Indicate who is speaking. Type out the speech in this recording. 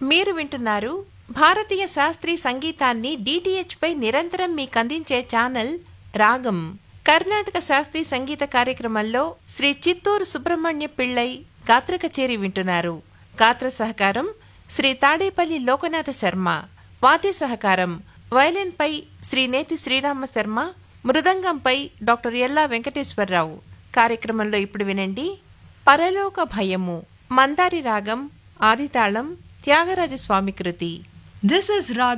Speaker 1: మీరు వింటున్నారు భారతీయ శాస్త్రీయ సంగీతాన్ని డిటిహెచ్ పై నిరంతరం మీకు అందించే ఛానల్ రాగం కర్ణాటక శాస్త్రీయ సంగీత కార్యక్రమంలో శ్రీ చిత్తూరు సుబ్రహ్మణ్య పిళ్ళై గాత్ర కచేరి వింటున్నారు గాత్ర సహకారం శ్రీ తాడేపల్లి లోకనాథ శర్మ వాద్య సహకారం వయలిన్ పై శ్రీ నేతి శ్రీరామ శర్మ మృదంగంపై డాక్టర్ ఎల్లా వెంకటేశ్వరరావు కార్యక్రమంలో ఇప్పుడు వినండి పరలోక భయము మందారి రాగం ఆదితాళం త్యాగరాజస్వామి కృతి
Speaker 2: This is Rag